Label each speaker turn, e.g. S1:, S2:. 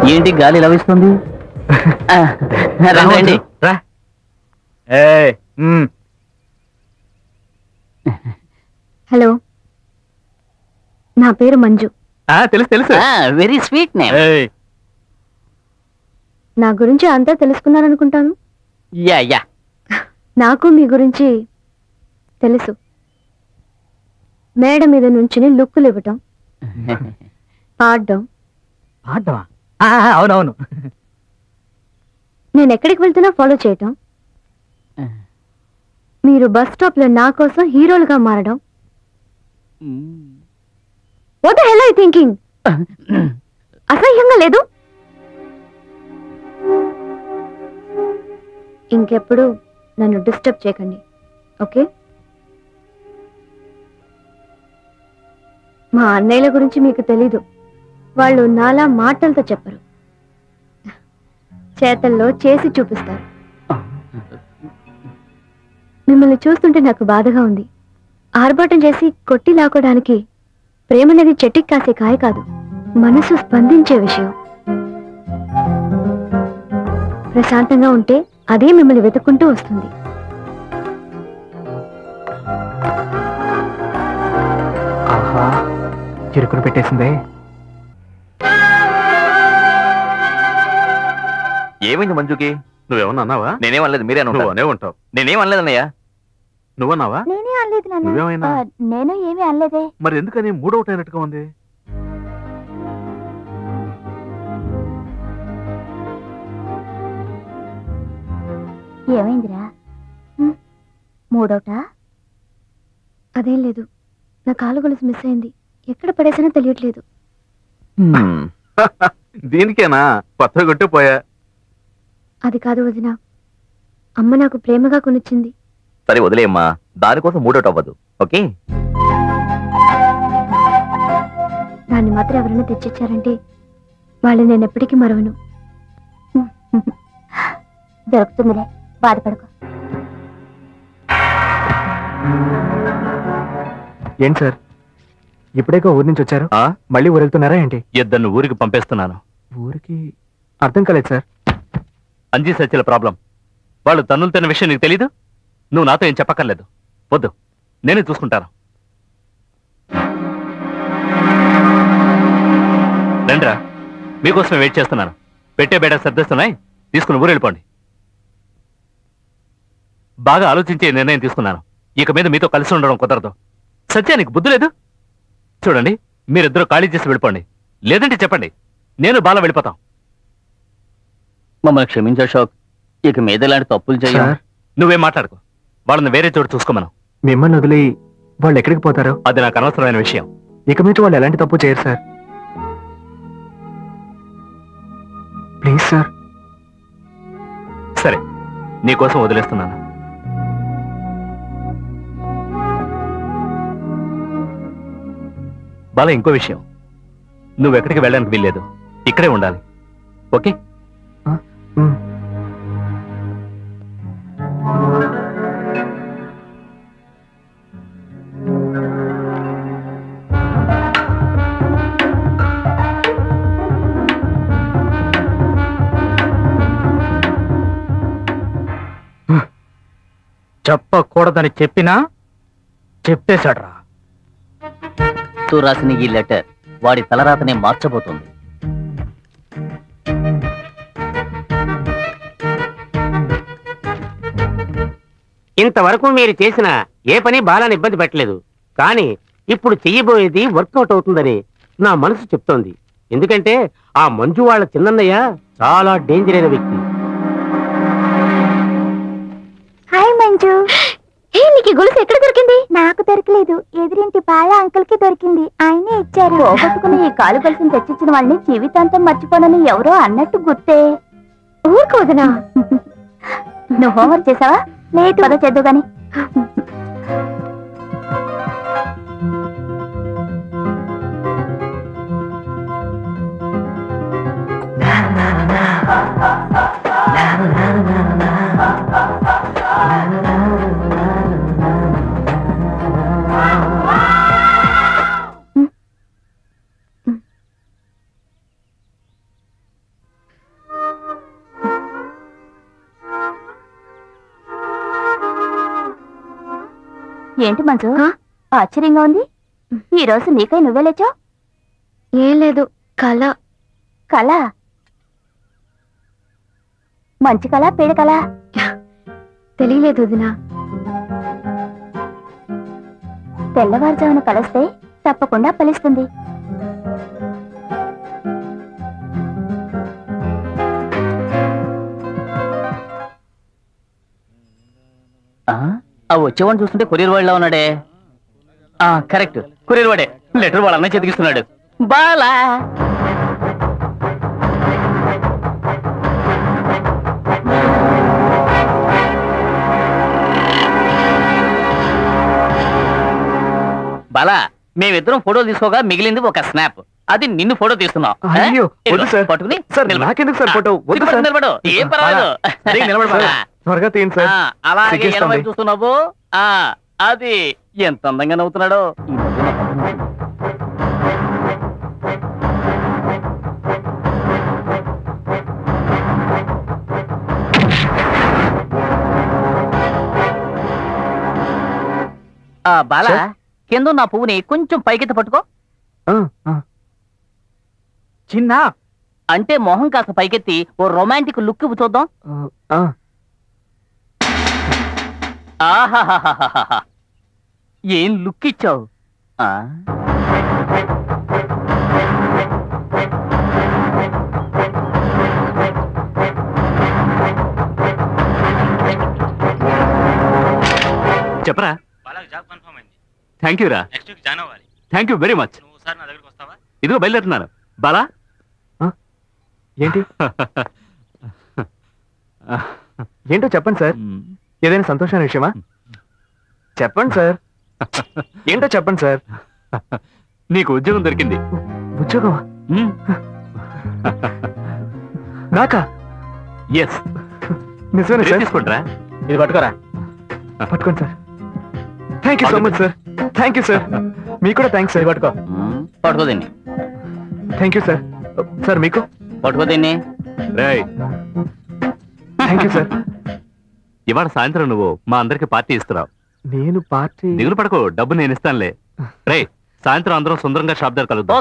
S1: ఏంటి గాలి లభిస్తుంది ఆ, రండి, రండి
S2: రా ఏయ్, మ్,
S3: హలో నా పేరు మంజు
S2: ఆ, తెలుసు తెలుసు
S1: వెరీ స్వీట్ నేమ్
S2: ఏయ్,
S3: నా గురించి అంతా తెలుసుకున్నారనుకుంటాను
S1: యా యా
S3: నాకు మీ గురించి తెలుసు మేడ మీద నుంచుని లుక్కులు ఇవ్వటం పాడడం
S2: పాడ్డమా? ఆ, ఆ, అవునవును
S3: నేను ఎక్కడికి వెళ్తున్నా ఫాలో చేయటం మీరు బస్ స్టాప్ లో నా కోసం హీరోలుగా మారడం వాట్ హెల్ ఐ థింకింగ్ అసహ్యంగా లేదు ఇంకెప్పుడు నన్ను డిస్టర్బ్ చేయకండి ఓకే మా అన్నయ్యల గురించి మీకు తెలీదు వాళ్ళు నాలా మాటలతో చెప్పరు చేతల్లో చేసి చూపిస్తారు మిమ్మల్ని చూస్తుంటే నాకు బాధగా ఉంది ఆర్భాటం చేసి కొట్టి లాక్కోడానికి ప్రేమనేది చెట్టుకి కాసే కాయ కాదు మనసు స్పందించే విషయం ప్రశాంతంగా ఉంటే అదే మిమ్మల్ని వెతుక్కుంటూ వస్తుంది
S2: ఆహా చిరుకులు పెట్టేసిందే
S4: ఏమైంది మంజుకి
S5: నువ్వేమన్నా అన్నావా
S4: నేనేమనలేదు మీరే
S5: నువ్వు అనే ఉంటావు
S4: నేనేమనలేదన్నయ్యా
S5: నువ్వన్నావా
S3: నేనే అనలేదు
S5: నువ్వేమైనా
S3: నేను ఏమీ అనలేదే
S5: మరి ఎందుకని మూడవుట్ అయినట్టుగా ఉంది
S3: ఏమైందిరా మూడోట అదేం లేదు నా కాలు గొలుసు మిస్ అయింది ఎక్కడ పడేసానో తెలియట్లేదు
S4: హ్మ్.
S5: దీనికేనా కొత్తగా కొట్టే పోయా
S3: అది కాదు వదిన అమ్మ నాకు ప్రేమగా కొనిచ్చింది
S4: సరే వదిలేయమ్మా దానికోసం మూడోట్ అవ్వదు ఓకే
S3: దాన్ని మాత్రం ఎవరైనా తెచ్చిచ్చారంటే వాళ్ళని నేను ఎప్పటికీ మరవను దొరుకుతుందిలే బాధపడకు
S2: ఏంటి సార్ ఇప్పుడేగా ఊరి నుంచి వచ్చారు
S4: ఆ?
S2: మళ్ళీ ఊరు వెళ్తున్నారా ఏంటి
S4: ఇద్దరిని ఊరికి పంపేస్తున్నాను
S2: ఊరికి అర్థం కాలేదు సార్
S4: అంజీ సత్యల ప్రాబ్లం వాళ్ళు తన్నులు తిన్న విషయం నీకు తెలీదు నువ్వు నాతో ఏం చెప్పక్కర్లేదు వద్దు నేనే చూసుకుంటాను రండిరా మీకోసమే వెయిట్ చేస్తున్నాను పెట్టే బేడ సర్దిస్తున్నాయి తీసుకుని ఊరు వెళ్ళిపోండి బాగా ఆలోచించే నిర్ణయం తీసుకున్నాను ఇక మీద మీతో కలిసి ఉండడం కుదరదు సత్య నీకు బుద్ధి లేదు చూడండి మీరిద్దరూ ఖాళీ చేసి వెళ్ళిపోండి లేదంటే చెప్పండి నేను బాల వెళ్ళిపోతాం
S1: మమ్మల్ని క్షమించు అశోక్ ఇక మీద ఇలాంటి తప్పులు చెయ్యం
S2: సార్
S4: నువ్వేం మాట్లాడుకో వాళ్ళని వేరే చోటు చూసుకోమను
S2: మిమ్మల్ని వదిలి వాళ్ళు ఎక్కడికి పోతారు
S4: అది నాకు అనవసరమైన విషయం
S2: ఇక మీద వాళ్ళు ఎలాంటి తప్పు చేయరు సార్ ప్లీజ్ సార్
S4: సరే నీకోసం వదిలేస్తున్నాను బాల ఇంకో విషయం నువ్వు ఎక్కడికి వెళ్ళడానికి వీల్లేదు ఇక్కడే ఉండాలి ఓకే
S2: మ్.
S6: చెప్పకూడదని చెప్పినా చెప్పేశాడ్రా
S1: తూ రాసిన ఈ లెటర్ వాడి తలరాతనే మార్చబోతుంది
S6: ఇంతవరకు మీరు చేసిన ఏ పని బాలాన్ని ఇబ్బంది పెట్టలేదు కానీ ఇప్పుడు చెయ్యబోయేది వర్కౌట్ అవుతుందని నా మనసు చెప్తోంది ఎందుకంటే ఆ మంజు వాళ్ళ చిన్నన్నయ్య చాలా డేంజర్ అయిన వ్యక్తి
S3: హాయ్ మంజు ఏ నీకు ఈ గొలుసు ఎక్కడ దొరికింది నాకు దొరకలేదు ఎదురింటి బాల అంకుల్ కి దొరికింది ఆయనే ఇచ్చారు పోగొట్టుకుని ఈ కాలు గొలుసుని తెచ్చిచ్చిన వాళ్ళని జీవితాంతం మర్చిపోనని ఎవరో అన్నట్టు గుర్తే ఊరుకోదనా నువ్వు హోంవర్క్ చేసావా లేదు పద చేద్దు గాని ఏంటి మంజు ఆశ్చర్యంగా ఉంది ఈ రోజు నీకై నువ్వే లేచావు
S7: ఏం లేదు కళ
S3: కళ మంచి కళ పేడ కళ
S7: తెలియలేదు వదినా
S3: తెల్లవారుజామున కలిస్తే తప్పకుండా ఫలిస్తుంది
S1: ఆ ఆ వచ్చేవాడిని చూస్తుంటే కొరియర్ వాడిలా ఉన్నాడే ఆ కరెక్ట్ కొరియర్ వాడే లెటర్ వాళ్ళ అన్న చెతికిస్తున్నాడు బాలా బాలా మేమిద్దరం ఫోటోలు తీసుకోగా మిగిలింది ఒక స్నాప్ అది నిన్ను ఫోటో తీస్తున్నాం ఆ?
S2: అయ్యో, వద్దు
S1: ఇదిగో,
S2: సార్.
S1: పట్టుకుని
S2: సార్,
S1: నిలబడు.
S2: నాకెందుకు సార్
S1: ఆ,
S2: ఫోటో? వద్దు
S1: సిగ్గుపడి
S2: సార్.
S1: నిలబడు ఏం పర్వాలేదు
S2: సరే, నిలబడు బాలా. త్వరగా తీయండి సార్
S1: ఆ, అలాగే
S2: సిగ్గేస్తోంది.
S1: ఎలా వైపు చూస్తున్నావు ఆ అది ఎంత అందంగా నవ్వుతున్నాడో ఈ మధ్య నా పక్కన ఉంటుంది. ఆ బాలా
S2: సార్?
S1: కింద నా పువ్వుని కొంచెం పైకెత్తి పట్టుకో
S2: ఆ, ఆ. చిన్న
S1: అంటే మొహం కాస్త పైకెత్తి ఓ రొమాంటిక్ లుక్ ఇవ్వు చూద్దాం
S2: ఆ, ఆ.
S1: ఆహాహాహాహాహా. ఏం లుక్ ఇచ్చావు ఆ?
S4: చెప్పరా
S6: బాలాకి జాబ్ కన్ఫర్మ్ అయింది
S4: థ్యాంక్ యూ రా
S6: నెక్స్ట్ వీక్ జాయిన్ అవ్వాలి
S4: థ్యాంక్ యూ వెరీ మచ్
S6: నువ్వు సార్ నా దగ్గరికి వస్తావా
S4: ఇదిగో బయలుదేరుతున్నాను బాలా
S2: ఏంటి ఏంటో చెప్పండి సార్ ఏదైనా సంతోషమైన విషయమా చెప్పండి సార్ ఏంటో చెప్పండి సార్
S4: నీకు ఉద్యోగం దొరికింది
S2: ఉద్యోగం నాకా
S4: ఎస్
S2: నిజమేనా సార్
S4: తీసుకుంటారా
S1: ఇది పట్టుకోరా
S2: పట్టుకోండి sir thank you so much sir thank you sir మీకు కూడా థ్యాంక్స్ సార్ పట్టుకో
S1: మ్మ్. పట్టుకో దీన్ని
S2: థ్యాంక్ యూ సార్ సార్ మీకు
S1: పట్టుకో దీన్ని
S4: రేయ్
S2: థ్యాంక్ యూ సార్
S4: ఇవాళ సాయంత్రం నువ్వు మా అందరికి పార్టీ ఇస్తున్నావు
S2: నేను పార్టీ
S4: దిగులు పడకు డబ్బు నేను ఇస్తానులే రే సాయంత్రం అందరం సుందరంగా షాప్ దగ్గర కలుద్దాం